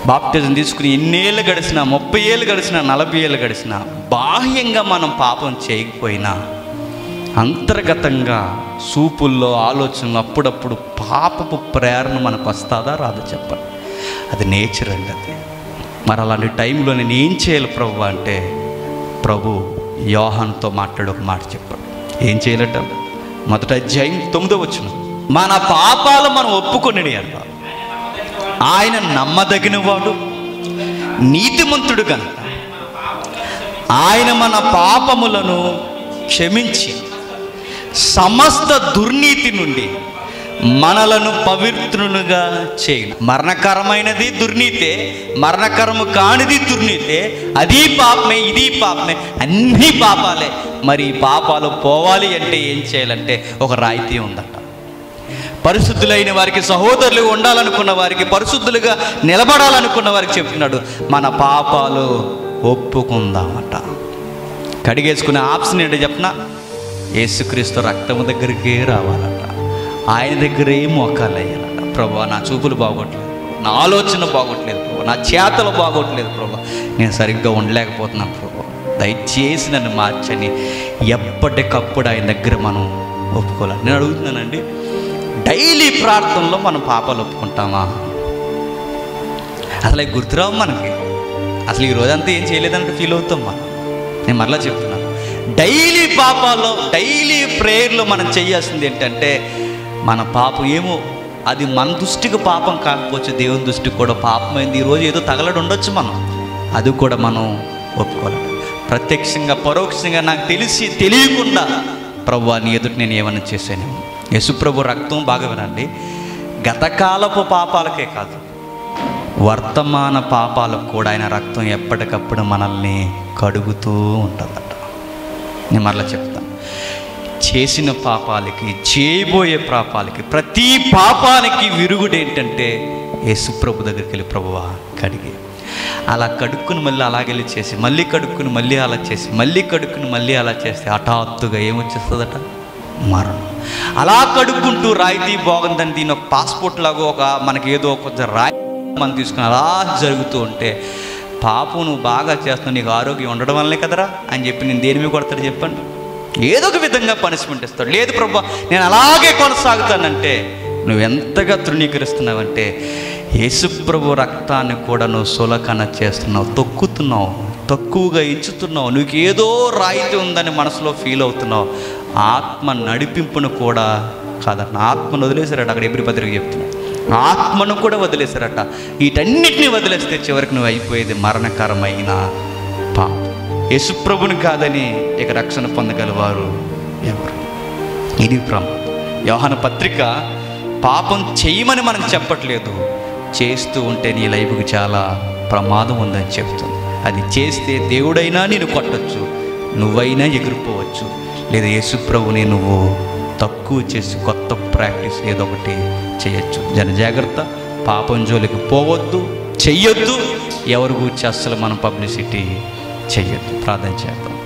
బాప్తిజం తీసుకుని ఎన్నేళ్ళు గడిచినా ముప్పై ఏళ్ళు గడిచినా నలభై ఏళ్ళు గడిచినా బాహ్యంగా మనం పాపం చేయకపోయినా అంతర్గతంగా సూపుల్లో ఆలోచనలు అప్పుడప్పుడు పాపపు ప్రేరణ మనకు వస్తుందా రాదా చెప్పండి అది నేచర్ అండి అది మరి అలాంటి టైంలో నేను ఏం చేయాలి ప్రభు అంటే ప్రభు యోహాన్తో మాట్లాడి ఒక మాట చెప్పాడు ఏం చేయాలట మొదట అధ్యాయం తొమ్మిదో వచ్చిన మన పాపాలు మనం ఒప్పుకొని అన్న ఆయన నమ్మదగినవాడు నీతిమంతుడు కనుక ఆయన మన పాపములను క్షమించి సమస్త దుర్నీతి నుండి మనలను పవిత్రులుగా చేయను మరణకరమైనది దుర్నీతే మరణకరము కానిది దుర్నీతే అది పాపమే ఇది పాపమే అన్నీ పాపాలే మరి ఈ పాపాలు పోవాలి అంటే ఏం చేయాలంటే ఒక రాయితీ ఉందట పరిశుద్ధులైన వారికి సహోదరులు ఉండాలనుకున్న వారికి పరిశుద్ధులుగా నిలబడాలనుకున్న వారికి చెప్తున్నాడు మన పాపాలు ఒప్పుకుందామట కడిగేసుకునే ఆప్షన్ ఏంటో చెప్పనా యేసుక్రీస్తు రక్తము దగ్గరికే రావాలట ఆయన దగ్గరే మోకాలు వేయాలట ప్రభు నా చూపులు బాగోట్లేదు నా ఆలోచన బాగోట్లేదు ప్రభు నా చేతలు బాగోట్లేదు ప్రభు నేను సరిగ్గా ఉండలేకపోతున్నాను ప్రభు దయచేసి నన్ను మార్చని ఎప్పటికప్పుడు ఆయన దగ్గర మనం ఒప్పుకోవాలి నేను అడుగుతున్నానండి డైలీ ప్రార్థనలో మనం పాపాలు ఒప్పుకుంటామా అసలు అవి గుర్తురావు మనకి అసలు ఈ రోజంతా ఏం చేయలేదంటే ఫీల్ అవుతాం మనం నేను మరలా చెప్తున్నాను డైలీ పాపాల్లో డైలీ ప్రేయర్లో మనం చేయాల్సింది ఏంటంటే మన పాపం ఏమో అది మన దృష్టికి పాపం కాకపోవచ్చు దేవుని దృష్టికి కూడా పాపమైంది ఈరోజు ఏదో తగలడు ఉండొచ్చు మనం అది కూడా మనం ఒప్పుకోవాలి ప్రత్యక్షంగా పరోక్షంగా నాకు తెలిసి తెలియకుండా ప్రభు నీ ఎదుటి నేను ఏమైనా చేశాను యశుప్రభు రక్తం బాగా వినండి గతకాలపు పాపాలకే కాదు వర్తమాన పాపాలకు కూడా ఆయన రక్తం ఎప్పటికప్పుడు మనల్ని కడుగుతూ ఉంటుందట నేను మరలా చెప్తాను చేసిన పాపాలకి చేయబోయే పాపాలకి ప్రతి పాపానికి విరుగుడు ఏంటంటే యేసుప్రభు దగ్గరికి వెళ్ళి ప్రభువా కడిగి అలా కడుక్కుని మళ్ళీ అలాగెళ్ళి చేసి మళ్ళీ కడుక్కుని మళ్ళీ అలా చేసి మళ్ళీ కడుక్కుని మళ్ళీ అలా చేస్తే హఠాత్తుగా ఏమొచ్చేస్తుందట మరణం అలా కడుక్కుంటూ రాయితీ బాగుందని దీని ఒక పాస్పోర్ట్ లాగా ఒక మనకి ఏదో కొంచెం రాయి మనం తీసుకుని అలా జరుగుతూ ఉంటే పాపం నువ్వు బాగా చేస్తున్నావు నీకు ఆరోగ్యం ఉండడం వల్లనే కదరా అని చెప్పి నేను దేని మీద కొడతాడు చెప్పండి ఏదో ఒక విధంగా పనిష్మెంట్ ఇస్తాడు లేదు ప్రభా నేను అలాగే కొనసాగుతానంటే నువ్వు ఎంతగా తృణీకరిస్తున్నావంటే యేసుప్రభు రక్తాన్ని కూడా నువ్వు సులకన చేస్తున్నావు తొక్కుతున్నావు తక్కువగా ఇచ్చుతున్నావు నీకు ఏదో రాయితీ ఉందని మనసులో ఫీల్ అవుతున్నావు ఆత్మ నడిపింపును కూడా కాదన్న ఆత్మను వదిలేశారట అక్కడ ఎబ్రి పత్రిక చెప్తున్నాడు ఆత్మను కూడా వదిలేశారట వీటన్నిటిని వదిలేస్తే చివరికి నువ్వు అయిపోయేది మరణకరమైన పాపం యేసుప్రభుని కాదని ఇక రక్షణ పొందగలవారు ఎవరు ఇది ప్రమాదం యోహాన పత్రిక పాపం చేయమని మనకు చెప్పట్లేదు చేస్తూ ఉంటే నీ లైఫ్కి చాలా ప్రమాదం ఉందని చెప్తుంది అది చేస్తే దేవుడైనా నేను కొట్టచ్చు నువ్వైనా ఎగిరిపోవచ్చు లేదా యేసుప్రభుని నువ్వు తక్కువ చేసి కొత్త ప్రాక్టీస్ ఏదో ఒకటి చేయొచ్చు జన జాగ్రత్త పాపం జోలికి పోవద్దు చెయ్యొద్దు ఎవరి గురించి అస్సలు మనం పబ్లిసిటీ చెయ్యొద్దు ప్రార్థన చేద్దాం